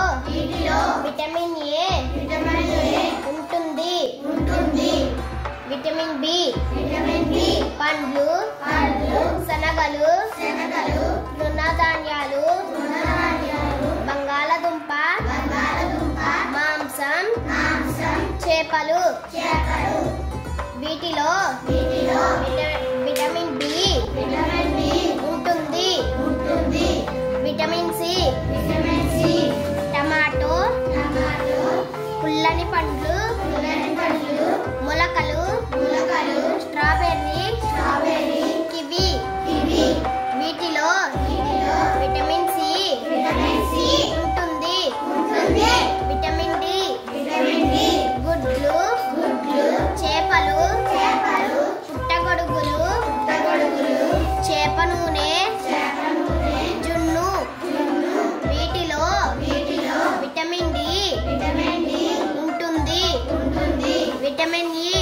Vitamin A ఉంటుంది vitamin B పండ్లు శనగలు తృణధాన్యాలు బంగాళదుంప మాంసం చేపలు వీటిలో విట- విటమిన్ బి ఉంటుంది విటమిన్ సి టమాటో పుల్లని పండ్లు మొలకలు స్ట్రాబెర్రీ కివి వీటిలో విటమిన్ సి ఉంటుంది విటమిన్ డి గుడ్లు చేపలు పుట్టగొడుగులు చేప నూనె జున్ను వీటిలో విటమిన్ డి ఉంటుంది విటమిన్ ఇ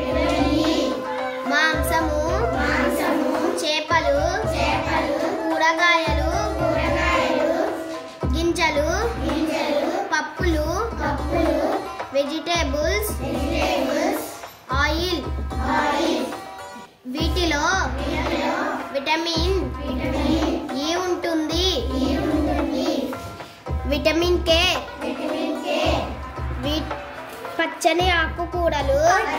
మాంసము చేపలు కూరగాయలు గింజలు పప్పులు వెజిటేబుల్స్ ఆయిల్ వీటిలో విటమిన్ ఈ ఉంటుంది విటమిన్ కే వీ- పచ్చని ఆకుకూరలు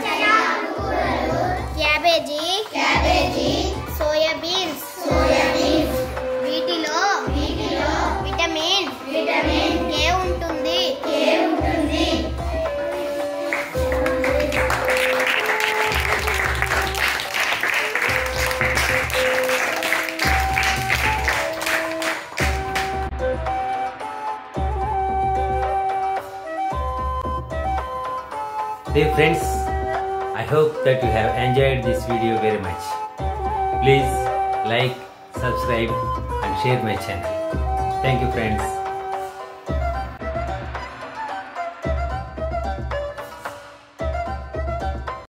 క్యాబేజీ సోయాబీన్స్ వీటిలో విటమిన్ కే ఉంటుంది Dear friends, I hope that you have enjoyed this video very much. Please like, subscribe and share my channel. Thank you friends.